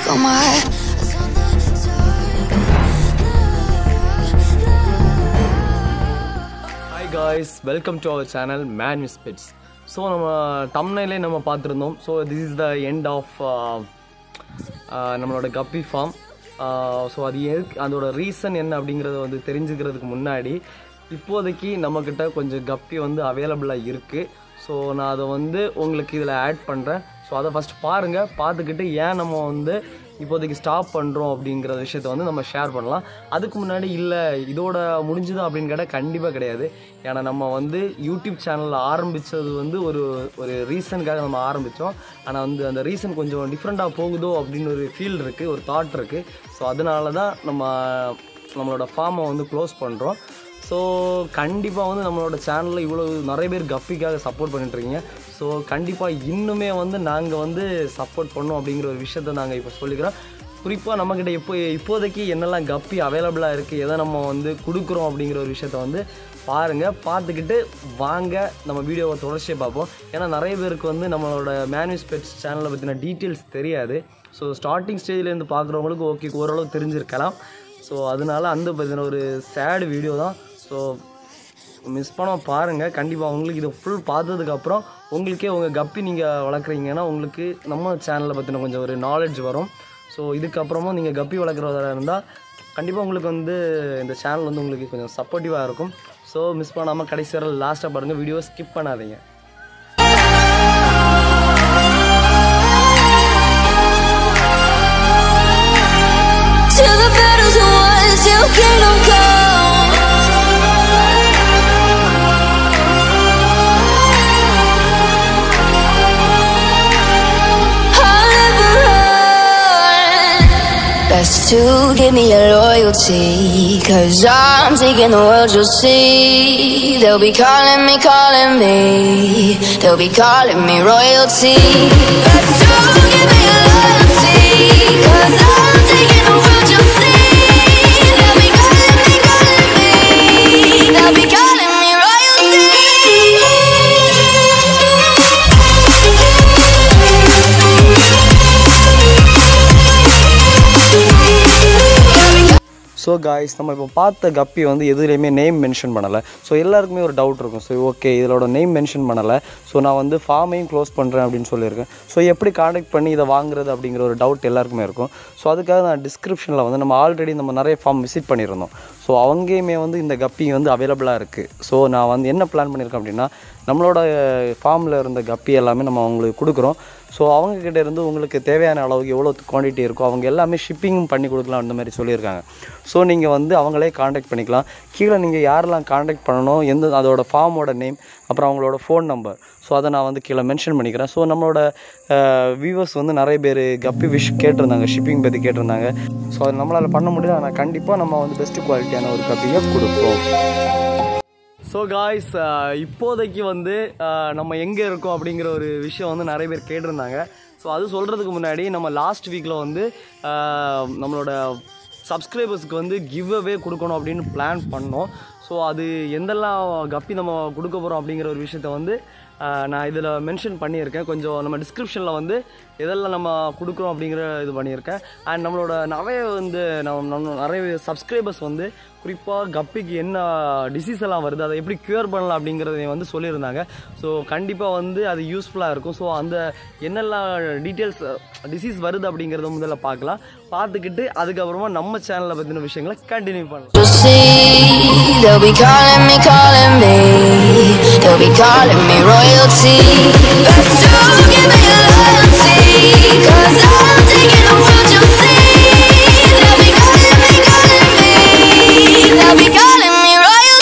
got my head. Hi guys welcome to our channel Man Misfits so நம்ம தம்னையிலே நம்ம பார்த்துருந்தோம் so this is the end of நம்மளோட guppy form so அது எதுக்கு அதோட ரீசன் என்ன அப்படிங்கிறத வந்து தெரிஞ்சுக்கிறதுக்கு முன்னாடி இப்போதைக்கு நம்மக்கிட்ட கொஞ்சம் கப்பி வந்து அவைலபிளாக இருக்குது ஸோ நான் அதை வந்து உங்களுக்கு இதில் ஆட் பண்ணுறேன் ஸோ அதை ஃபஸ்ட் பாருங்கள் பார்த்துக்கிட்டு ஏன் நம்ம வந்து இப்போதைக்கு ஸ்டாப் பண்ணுறோம் அப்படிங்கிற விஷயத்த வந்து நம்ம ஷேர் பண்ணலாம் அதுக்கு முன்னாடி இல்லை இதோட முடிஞ்சுதா அப்படின்னு கேட்டால் கண்டிப்பாக கிடையாது ஏன்னா நம்ம வந்து யூடியூப் சேனலில் ஆரம்பித்தது வந்து ஒரு ஒரு ரீசனுக்காக நம்ம ஆரம்பித்தோம் ஆனால் வந்து அந்த ரீசன் கொஞ்சம் டிஃப்ரெண்ட்டாக போகுதோ அப்படின்னு ஒரு ஃபீல் இருக்குது ஒரு தாட் இருக்குது ஸோ அதனால தான் நம்ம நம்மளோட ஃபார்மை வந்து க்ளோஸ் பண்ணுறோம் ஸோ கண்டிப்பாக வந்து நம்மளோட சேனலில் இவ்வளோ நிறைய பேர் கப்பிக்காக சப்போர்ட் பண்ணிட்டுருக்கீங்க ஸோ கண்டிப்பாக இன்னுமே வந்து நாங்கள் வந்து சப்போர்ட் பண்ணோம் அப்படிங்கிற ஒரு விஷயத்த நாங்கள் இப்போ சொல்லிக்கிறோம் குறிப்பாக நம்மக்கிட்ட இப்போ இப்போதைக்கு என்னெல்லாம் கப்பி அவைலபிளாக இருக்குது எதை நம்ம வந்து கொடுக்குறோம் அப்படிங்கிற ஒரு விஷயத்த வந்து பாருங்கள் பார்த்துக்கிட்டு வாங்க நம்ம வீடியோவை தொடர்ச்சியாக பார்ப்போம் ஏன்னா நிறைய பேருக்கு வந்து நம்மளோட மேனுஸ் பெட்ஸ் சேனலை பற்றின டீட்டெயில்ஸ் தெரியாது ஸோ ஸ்டார்டிங் ஸ்டேஜ்லேருந்து பார்க்குறவங்களுக்கு ஓகே ஓரளவு தெரிஞ்சிருக்கலாம் ஸோ அதனால அந்த பற்றின ஒரு சேடு வீடியோ தான் ஸோ மிஸ் பண்ண பாருங்கள் கண்டிப்பாக உங்களுக்கு இதை ஃபுல் பார்த்ததுக்கப்புறம் உங்களுக்கே உங்கள் கப்பி நீங்கள் வளர்க்குறீங்கன்னா உங்களுக்கு நம்ம சேனலை பற்றின கொஞ்சம் ஒரு நாலேஜ் வரும் ஸோ இதுக்கப்புறமும் நீங்கள் கப்பி வளர்க்குறதா இருந்தால் கண்டிப்பாக உங்களுக்கு வந்து இந்த சேனல் வந்து உங்களுக்கு கொஞ்சம் சப்போர்ட்டிவாக இருக்கும் ஸோ மிஸ் பண்ணாமல் கடைசி வரை லாஸ்ட்டாக பாருங்கள் வீடியோ ஸ்கிப் பண்ணாதீங்க Till the battle's won, till kingdom come. I'll never run. Best to give me your loyalty. Cause I'm taking the world, you'll see. They'll be calling me, calling me. They'll be calling me royalty. Best to give me your loyalty. Cause I'm taking the world, you'll see. They'll be calling me, calling me. They'll be calling me royalty. So guys நம்ம இப்போ பார்த்த கப்பி வந்து எதுலேயுமே name mention பண்ணலை so எல்லாருக்குமே ஒரு doubt இருக்கும் ஸோ ஓகே இதோட நேம் மென்ஷன் பண்ணலை ஸோ நான் வந்து ஃபார்மையும் க்ளோஸ் பண்ணுறேன் அப்படின்னு சொல்லியிருக்கேன் ஸோ எப்படி காண்டாக்ட் பண்ணி இதை வாங்குறது அப்படிங்கிற ஒரு டவுட் எல்லாருக்குமே இருக்கும் ஸோ அதுக்காக நான் டிஸ்கிரிப்ஷனில் வந்து நம்ம ஆல்ரெடி நம்ம நிறைய ஃபார்ம் விசிட் பண்ணியிருந்தோம் ஸோ அவங்கேயுமே வந்து இந்த கப்பி வந்து அவைலபிளாக இருக்குது ஸோ நான் வந்து என்ன பிளான் பண்ணியிருக்கேன் அப்படின்னா நம்மளோட ஃபார்மில் இருந்த கப்பி எல்லாமே நம்ம அவங்களுக்கு கொடுக்குறோம் ஸோ அவங்கக்கிட்ட இருந்து உங்களுக்கு தேவையான அளவுக்கு எவ்வளோ குவான்டிட்டி இருக்கோ அவங்க எல்லாமே ஷிப்பிங்கும் பண்ணி கொடுக்கலாம் அந்த மாதிரி சொல்லியிருக்காங்க ஸோ நீங்கள் வந்து அவங்களே காண்டாக்ட் பண்ணிக்கலாம் கீழே நீங்கள் யாரெல்லாம் காண்டாக்ட் பண்ணணும் எந்த அதோட ஃபார்மோட நேம் அப்புறம் அவங்களோட ஃபோன் நம்பர் ஸோ அதை நான் வந்து கீழே மென்ஷன் பண்ணிக்கிறேன் ஸோ நம்மளோட வியூவர்ஸ் வந்து நிறைய பேர் கப்பி விஷ் கேட்டிருந்தாங்க ஷிப்பிங் பற்றி கேட்டிருந்தாங்க ஸோ அது நம்மளால் பண்ண முடியல ஆனால் கண்டிப்பாக நம்ம வந்து பெஸ்ட் குவாலிட்டியான ஒரு கப்பியை கொடுப்போம் ஸோ காய்ஸ் இப்போதைக்கு வந்து அஹ், நம்ம எங்கே இருக்கோம் அப்படிங்கிற ஒரு விஷயம் வந்து நிறைய பேர் கேட்டிருந்தாங்க ஸோ அது சொல்கிறதுக்கு முன்னாடி நம்ம லாஸ்ட் வீக்கில் வந்து அஹ், நம்மளோட சப்ஸ்கிரைபர்ஸ்க்கு வந்து கிவ் அவே கொடுக்கணும் அப்படின்னு பிளான் பண்ணோம் ஸோ அது எந்தெல்லாம் கப்பி நம்ம கொடுக்க போகிறோம் அப்படிங்கிற ஒரு விஷயத்த வந்து அஹ், நான் இதில் மென்ஷன் பண்ணியிருக்கேன் கொஞ்சம் நம்ம டிஸ்கிரிப்ஷனில் வந்து எதெல்லாம் நம்ம கொடுக்குறோம் அப்படிங்கிற இது பண்ணியிருக்கேன் அண்ட் நம்மளோட நிறைய வந்து நம்ம நம்ம நிறைய சப்ஸ்கிரைபர்ஸ் வந்து குறிப்பாக கப்பிக்கு என்ன டிசீஸ் எல்லாம் வருது அதை எப்படி க்யூர் பண்ணலாம் அப்படிங்கிறத வந்து சொல்லியிருந்தாங்க ஸோ கண்டிப்பாக வந்து அது யூஸ்ஃபுல்லாக இருக்கும் ஸோ அந்த என்னெல்லாம் டீட்டெயில்ஸ் டிசீஸ் வருது அப்படிங்கிறத முதல்ல பார்க்கலாம் பார்த்துக்கிட்டு அதுக்கப்புறமா நம்ம சேனலை பற்றின விஷயங்களை கண்டினியூ பண்ணலாம் You'll see, they'll be calling me, calling me. They'll be calling me royalty. Best to give me your loyalty. Cause I'm taking the world, you'll see. They'll be calling me, calling me. They'll be calling me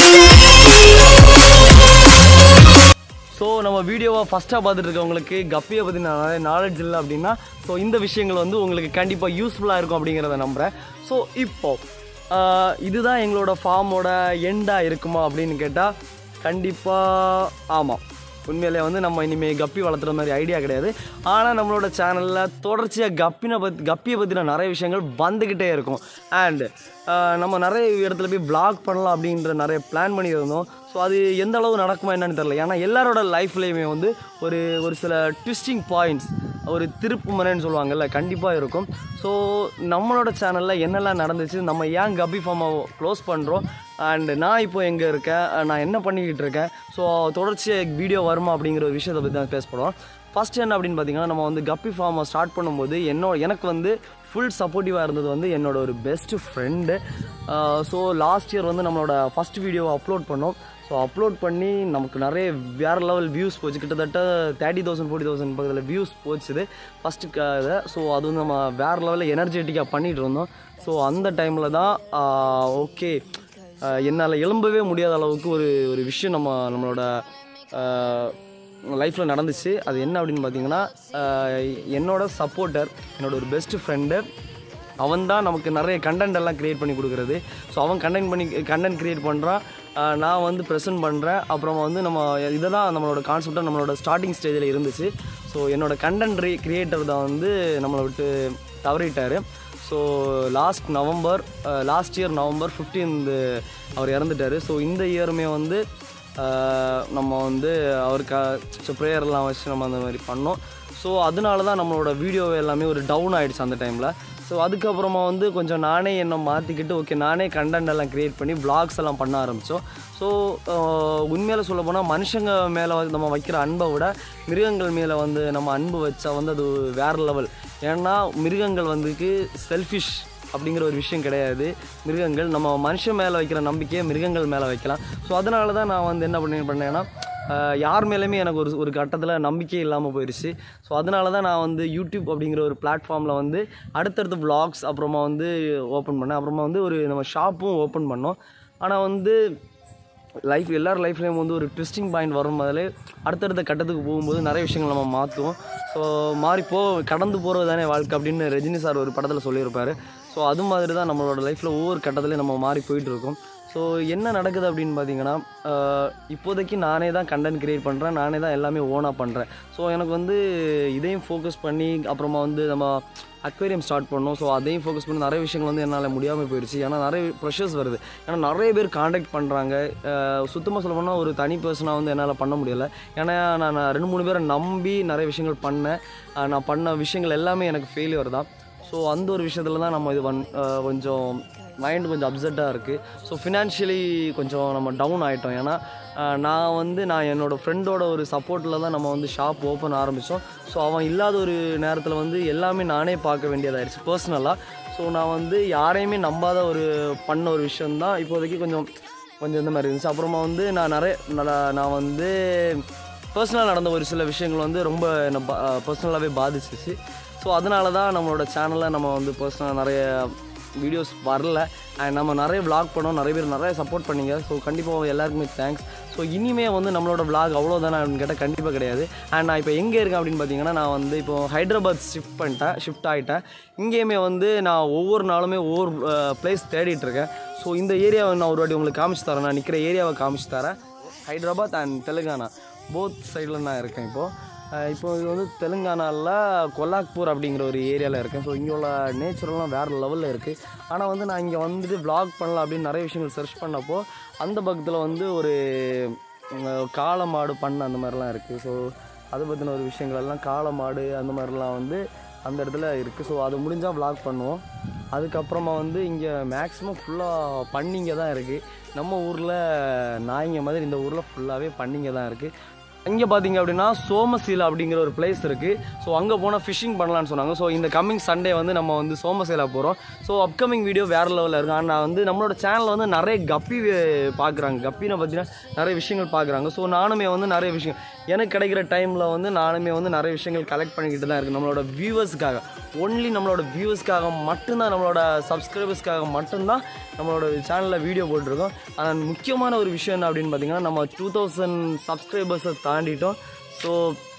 royalty. So நம்ம வீடியோவை ஃபஸ்ட்டாக பார்த்துட்டு இருக்கவங்களுக்கு கப்பியை பற்றி நிறைய knowledge இல்லை அப்படின்னா so இந்த விஷயங்கள் வந்து உங்களுக்கு கண்டிப்பாக யூஸ்ஃபுல்லாக இருக்கும் அப்படிங்கிறத நம்புகிறேன் ஸோ இப்போ ஆஹ், இதுதான் எங்களோட ஃபார்மோட எண்டாக இருக்குமா அப்படின்னு கேட்டால் கண்டிப்பாக ஆமாம் உண்மையிலே வந்து நம்ம இனிமேல் கப்பி வளர்த்துற மாதிரி ஐடியா கிடையாது ஆனால் நம்மளோட சேனலில் தொடர்ச்சியாக கப்பினை பற்றி கப்பியை பற்றின நிறைய விஷயங்கள் வந்துக்கிட்டே இருக்கும் அண்ட் ஆஹ் நம்ம நிறைய இடத்துல போய் vlog பண்ணலாம் அப்படின்ற நிறைய பிளான் பண்ணியிருந்தோம் ஸோ அது எந்த அளவு நடக்குமா என்னன்னு தெரில ஏன்னா எல்லாரோட லைஃப்லேயுமே வந்து ஒரு ஒரு சில ட்விஸ்டிங் பாயிண்ட்ஸ் ஒரு திருப்பு முனைன்னு சொல்லுவாங்கல்ல கண்டிப்பாக இருக்கும் ஸோ நம்மளோட சேனலில் என்னெல்லாம் நடந்துச்சு நம்ம ஏன் கபி ஃபார்மை க்ளோஸ் பண்ணுறோம் அண்ட் நான் இப்போ எங்கே இருக்கேன் அஹ் நான் என்ன பண்ணிக்கிட்டு இருக்கேன் ஸோ தொடர்ச்சியாக வீடியோ வருமா அப்படிங்கிற ஒரு விஷயத்தை பற்றி தான் பேச போகிறோம் ஃபஸ்ட் என்ன அப்படின்னு பார்த்தீங்கன்னா நம்ம வந்து கப்பி ஃபார்மை ஸ்டார்ட் பண்ணும்போது என்னோட எனக்கு வந்து ஃபுல் சப்போர்ட்டிவாக இருந்தது வந்து என்னோட ஒரு best friend so last year வந்து நம்மளோட ஃபஸ்ட் வீடியோவை அப்லோட் பண்ணோம் ஸோ அப்லோட் பண்ணி நமக்கு நிறைய வேறு லெவல் வியூஸ் போச்சு கிட்டத்தட்ட தேர்ட்டி தௌசண்ட் ஃபோர்ட்டி தௌசண்ட் பக்கத்தில் வியூஸ் போச்சுது ஃபஸ்ட்டு இதை ஸோ அது வந்து நம்ம வேறு லெவலில் எனர்ஜெட்டிக்காக பண்ணிகிட்டு இருந்தோம் ஸோ அந்த டைமில் தான் ஓகே என்னால் எழும்பவே முடியாத அளவுக்கு ஒரு ஒரு விஷயம் நம்ம நம்மளோட லைஃப்பில் நடந்துச்சு அது என்ன அப்படின்னு பார்த்தீங்கன்னா ஆஹ் என்னோட சப்போர்ட்டர் என்னோட ஒரு பெஸ்ட் ஃப்ரெண்டு அவன் தான் நமக்கு நிறைய கண்டென்ட் எல்லாம் க்ரியேட் பண்ணி கொடுக்குறது ஸோ அவன் கண்டென்ட் பண்ணி கண்டென்ட் க்ரியேட் பண்ணுறான் நான் வந்து ப்ரெசென்ட் பண்ணுறேன் அப்புறமா வந்து நம்ம இதை தான் நம்மளோட கான்செப்டாக நம்மளோட ஸ்டார்டிங் ஸ்டேஜில் இருந்துச்சு ஸோ என்னோட கண்டென்ட் ரீ கிரியேட்டர் தான் வந்து நம்மளை விட்டு தவறிட்டார் so last November last year November 15 அவர் இறந்துட்டார் ஸோ இந்த இயருமே வந்து ஆஹ் நம்ம வந்து அவருக்கு ப்ரேயர்லாம் வச்சு நம்ம அந்த மாதிரி பண்ணோம் ஸோ அதனால தான் நம்மளோட வீடியோ எல்லாமே ஒரு டவுன் ஆகிடுச்சு அந்த டைமில் ஸோ அதுக்கப்புறமா வந்து கொஞ்சம் நானே என்னை மாற்றிக்கிட்டு ஓகே நானே கண்டென்ட் எல்லாம் க்ரியேட் பண்ணி vlogs எல்லாம் பண்ண ஆரம்பித்தோம் ஸோ உண்மையில சொல்ல போனால் மனுஷங்க மேலே வந்து நம்ம வைக்கிற அன்பை விட மிருகங்கள் மேலே வந்து நம்ம அன்பு வச்சா வந்து அது வேறு லெவல் ஏன்னா மிருகங்கள் வந்துக்கு செல்ஃபிஷ் அப்படிங்கிற ஒரு விஷயம் கிடையாது மிருகங்கள் நம்ம மனுஷன் மேலே வைக்கிற நம்பிக்கையை மிருகங்கள் மேலே வைக்கலாம் ஸோ அதனால தான் நான் வந்து என்ன பண்ணி பண்ணேன்னா ஆஹ் யார் மேலேயுமே எனக்கு ஒரு ஒரு கட்டத்தில் நம்பிக்கை இல்லாமல் போயிடுச்சு ஸோ அதனால தான் நான் வந்து யூடியூப் அப்படிங்கிற ஒரு பிளாட்ஃபார்மில் வந்து அடுத்தடுத்து vlogs அப்புறமா வந்து ஓப்பன் பண்ணேன் அப்புறமா வந்து ஒரு நம்ம ஷாப்பும் ஓப்பன் பண்ணோம் ஆனால் வந்து லைஃப் எல்லார் லைஃப்லேயும் வந்து ஒரு ட்விஸ்டிங் பாயிண்ட் வரும் முதல்ல அடுத்தடுத்த கட்டத்துக்கு போகும்போது நிறைய விஷயங்கள் நம்ம மாற்றுவோம் ஸோ மாறி போ கடந்து போகிறது தானே வாழ்க்கை அப்படின்னு ரஜினி சார் ஒரு படத்தில் சொல்லியிருப்பார் ஸோ அது மாதிரி தான் நம்மளோட லைஃப்பில் ஒவ்வொரு கட்டத்துலையும் நம்ம மாறி போயிட்டு இருக்கோம் ஸோ என்ன நடக்குது அப்படின்னு பார்த்தீங்கன்னா ஆஹ் இப்போதைக்கு நானே தான் கண்டென்ட் கிரியேட் பண்ணுறேன் நானே தான் எல்லாமே ஓனாக பண்ணுறேன் ஸோ எனக்கு வந்து இதையும் ஃபோக்கஸ் பண்ணி அப்புறமா வந்து நம்ம அக்வேரியம் ஸ்டார்ட் பண்ணோம் ஸோ அதையும் ஃபோக்கஸ் பண்ணி நிறைய விஷயங்கள் வந்து என்னால் முடியாமல் போயிடுச்சு ஏன்னா நிறைய ப்ரெஷர்ஸ் வருது ஏன்னா நிறைய பேர் காண்டாக்ட் பண்ணுறாங்க சுத்தமாக சொல்ல போனால் ஒரு தனி பர்சனாக வந்து என்னால் பண்ண முடியலை ஏன்னா நான் நான் ரெண்டு மூணு பேரை நம்பி நிறைய விஷயங்கள் பண்ணேன் ஆஹ் நான் பண்ண விஷயங்கள் எல்லாமே எனக்கு ஃபெயிலியர் தான் ஸோ அந்த ஒரு விஷயத்தில் தான் நம்ம இது வன் ஆஹ் கொஞ்சம் மைண்ட் கொஞ்சம் அப்செட்டாக இருக்குது ஸோ ஃபினான்ஷியலி கொஞ்சம் நம்ம டவுன் ஆகிட்டோம் ஏன்னா ஆஹ் நான் வந்து நான் என்னோடய ஃப்ரெண்டோட ஒரு சப்போர்ட்டில் தான் நம்ம வந்து ஷாப் ஓப்பன் ஆரம்பித்தோம் ஸோ அவன் இல்லாத ஒரு நேரத்தில் வந்து எல்லாமே நானே பார்க்க வேண்டியதாயிருச்சு பர்சனலாக ஸோ நான் வந்து யாரையுமே நம்பாத ஒரு பண்ண ஒரு விஷயந்தான் இப்போதைக்கு கொஞ்சம் கொஞ்சம் இந்த மாதிரி இருந்துச்சு அப்புறமா வந்து நான் நிறைய நான் நான் வந்து பர்சனலாக நடந்த ஒரு சில விஷயங்கள் வந்து ரொம்ப என்னை பர்சனலாகவே பாதிச்சிச்சு ஸோ அதனால தான் நம்மளோட சேனலில் நம்ம வந்து பர்சனலாக நிறைய வீடியோஸ் வரல அண்ட் நம்ம நிறைய vlog பண்ணோம் நிறைய பேர் நிறைய சப்போர்ட் பண்ணீங்க ஸோ கண்டிப்பாக எல்லாருக்குமே தேங்க்ஸ் ஸோ இனிமே வந்து நம்மளோட vlog அவ்வளோதானே அப்படின்னு கேட்டால் கண்டிப்பாக கிடையாது அண்ட் நான் இப்போ எங்கே இருக்கேன் அப்படின்னு பார்த்தீங்கன்னா நான் வந்து இப்போ ஹைதராபாத் ஷிஃப்ட் பண்ணிட்டேன் ஷிஃப்ட் ஆகிட்டேன் இங்கேயுமே வந்து நான் ஒவ்வொரு நாளுமே ஒவ்வொரு பிளேஸ் தேடிட்டு இருக்கேன் ஸோ இந்த ஏரியாவை நான் ஒரு வாட்டி உங்களுக்கு காமிச்சு தரேன் நான் நிற்கிற ஏரியாவை காமிச்சு தரேன் ஹைதராபாத் அண்ட் தெலுங்கானா போத் சைடில் நான் இருக்கேன் இப்போது அஹ் இப்போ இது வந்து தெலுங்கானாவில் கொல்லாக்பூர் அப்படிங்கிற ஒரு ஏரியாவில் இருக்கேன் ஸோ இங்கே உள்ள நேச்சுரல்லாம் வேறு லெவலில் இருக்குது ஆனால் வந்து நான் இங்கே வந்துட்டு vlog பண்ணலாம் அப்படின்னு நிறைய விஷயங்கள் சர்ச் பண்ணப்போ அந்த பக்கத்தில் வந்து ஒரு உம், காளை மாடு பண்ண அந்த மாதிரிலாம் இருக்குது ஸோ அதை பற்றின ஒரு விஷயங்கள் எல்லாம் காளை மாடு அந்த மாதிரிலாம் வந்து அந்த இடத்துல இருக்குது ஸோ அது முடிஞ்சால் vlog பண்ணுவோம் அதுக்கப்புறமா வந்து இங்கே மேக்ஸிமம் ஃபுல்லாக பண்ணிங்க தான் இருக்குது நம்ம ஊரில் நாய்ங்க மாதிரி இந்த ஊரில் ஃபுல்லாகவே பண்ணிங்க தான் இருக்குது இங்கே பார்த்தீங்க அப்படின்னா சோமசீலா அப்படிங்கிற ஒரு பிளேஸ் இருக்குது ஸோ அங்கே போனால் ஃபிஷிங் பண்ணலான்னு சொன்னாங்க ஸோ இந்த கம்மிங் சண்டே வந்து நம்ம வந்து சோமசீலா போகிறோம் ஸோ அப்கமிங் வீடியோ வேறு லெவலில் இருக்கும் ஆனால் வந்து நம்மளோட சேனலில் வந்து நிறைய கப்பி பார்க்குறாங்க கப்பினை பார்த்தீங்கன்னா நிறைய விஷயங்கள் பார்க்குறாங்க ஸோ நானுமே வந்து நிறைய விஷயம் எனக்கு கிடைக்கிற டைமில் வந்து நானுமே வந்து நிறைய விஷயங்கள் கலெக்ட் பண்ணிக்கிட்டு தான் இருக்கு நம்மளோட வியூவர்ஸ்க்காக ஒன்லி நம்மளோட வியூவர்ஸ்க்காக மட்டும்தான் நம்மளோட சப்ஸ்கிரைபர்ஸ்க்காக மட்டும்தான் நம்மளோட சேனலில் வீடியோ போட்டிருக்கோம் ஆனால் முக்கியமான ஒரு விஷயம் என்ன அப்படின்னு பார்த்தீங்கன்னா நம்ம டூ தௌசண்ட் சப்ஸ்கிரைபர்ஸை தாண்டிட்டோம் so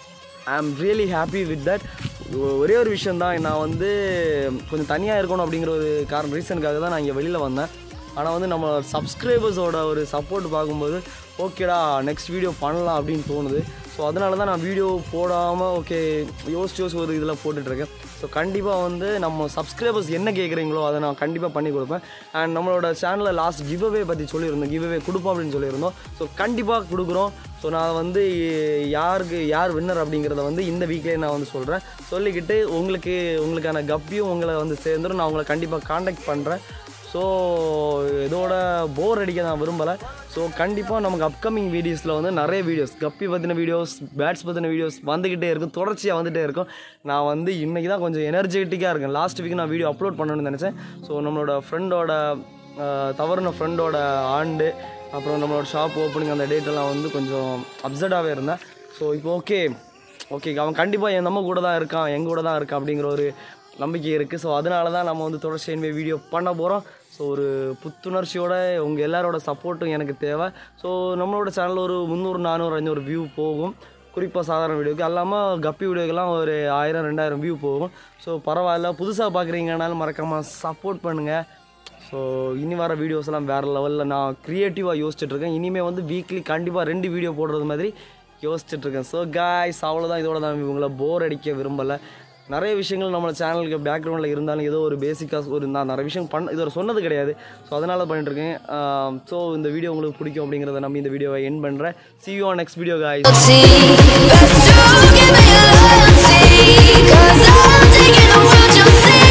I am really happy with that ஒரே ஒரு விஷயந்தான் நான் வந்து கொஞ்சம் தனியாக இருக்கணும் அப்படிங்கிற ஒரு காரணம் ரீசனுக்காக தான் நான் இங்கே வெளியில் வந்தேன் ஆனால் வந்து நம்ம சப்ஸ்கிரைபர்ஸோட ஒரு சப்போர்ட் பார்க்கும்போது ஓகேடா நெக்ஸ்ட் வீடியோ பண்ணலாம் அப்படின்னு தோணுது ஸோ அதனால தான் நான் வீடியோ போடாமல் ஓகே யோசிச்சு யோசிச்சு ஒரு இதில் போட்டுட்ருக்கேன் ஸோ கண்டிப்பாக வந்து நம்ம சப்ஸ்கிரைபர்ஸ் என்ன கேட்குறீங்களோ அதை நான் கண்டிப்பாக பண்ணி கொடுப்பேன் அண்ட் நம்மளோட சேனலில் லாஸ்ட் கிவ்அவே பற்றி சொல்லியிருந்தோம் கிவ்அவே கொடுப்போம் அப்படின்னு சொல்லியிருந்தோம் ஸோ கண்டிப்பாக கொடுக்குறோம் ஸோ நான் வந்து யாருக்கு யார் வின்னர் அப்படிங்கிறத வந்து இந்த வீக்லேயே நான் வந்து சொல்கிறேன் சொல்லிக்கிட்டு உங்களுக்கு உங்களுக்கான கப்பியும் உங்களை வந்து சேர்ந்துடும் நான் உங்களை கண்டிப்பாக காண்டாக்ட் பண்ணுறேன் ஸோ இதோட போர் அடிக்க நான் விரும்பலை ஸோ கண்டிப்பாக நமக்கு அப்கமிங் வீடியோஸில் வந்து நிறைய வீடியோஸ் கப்பி பற்றின வீடியோஸ் பேட்ஸ் பற்றின வீடியோஸ் வந்துக்கிட்டே இருக்கும் தொடர்ச்சியாக வந்துகிட்டே இருக்கும் நான் வந்து இன்றைக்கி தான் கொஞ்சம் எனர்ஜெட்டிக்காக இருக்கேன் லாஸ்ட் வீக் நான் வீடியோ அப்லோட் பண்ணணும்னு நினச்சேன் ஸோ நம்மளோட ஃப்ரெண்டோட தவறுன ஃப்ரெண்டோட ஆண்டு அப்புறம் நம்மளோட ஷாப் ஓப்பனிங் அந்த டேட்டெல்லாம் வந்து கொஞ்சம் அப்செட்டாகவே இருந்தேன் ஸோ இப்போ ஓகே ஓகே அவன் கண்டிப்பாக என் நம்ம கூட தான் இருக்கான் எங்க கூட தான் இருக்கான் அப்படிங்கிற ஒரு நம்பிக்கை இருக்குது ஸோ அதனால தான் நம்ம வந்து தொடர்ச்சி இனிமேல் வீடியோ பண்ண போகிறோம் ஸோ ஒரு புத்துணர்ச்சியோட உங்கள் எல்லாரோட சப்போர்ட்டும் எனக்கு தேவை ஸோ நம்மளோட சேனல் ஒரு முந்நூறு நானூறு ஐநூறு வியூ போகும் குறிப்பாக சாதாரண வீடியோக்கு அல்லாமல் கப்பி வீடியோக்கெல்லாம் ஒரு ஆயிரம் ரெண்டாயிரம் வியூ போகும் ஸோ பரவாயில்ல புதுசாக பார்க்குறீங்கனாலும் மறக்காமல் சப்போர்ட் பண்ணுங்கள் ஸோ இனி வர வீடியோஸ் எல்லாம் வேறு லெவலில் நான் க்ரியேட்டிவாக யோசிச்சுட்ருக்கேன் இனிமேல் வந்து வீக்லி கண்டிப்பாக ரெண்டு வீடியோ போடுறது மாதிரி யோசிச்சுட்ருக்கேன் ஸோ காய்ஸ் அவ்வளோதான் இதோட நான் உங்களை போர் அடிக்க விரும்பலை நிறைய விஷயங்கள் நம்ம சேனலுக்கு பேக்ரவுண்டில் இருந்தாலும் ஏதோ ஒரு பேசிக்காக ஒரு நான் நிறைய விஷயம் பண்ண இது ஒரு சொன்னது கிடையாது ஸோ அதனால் பண்ணிட்டுருக்கேன் ஸோ இந்த வீடியோ உங்களுக்கு பிடிக்கும் அப்படிங்கிறத நம்பி இந்த வீடியோவை என் பண்ணுறேன் see you on next video guys Best to give me loyalty, cause I'm taking the world you'll see.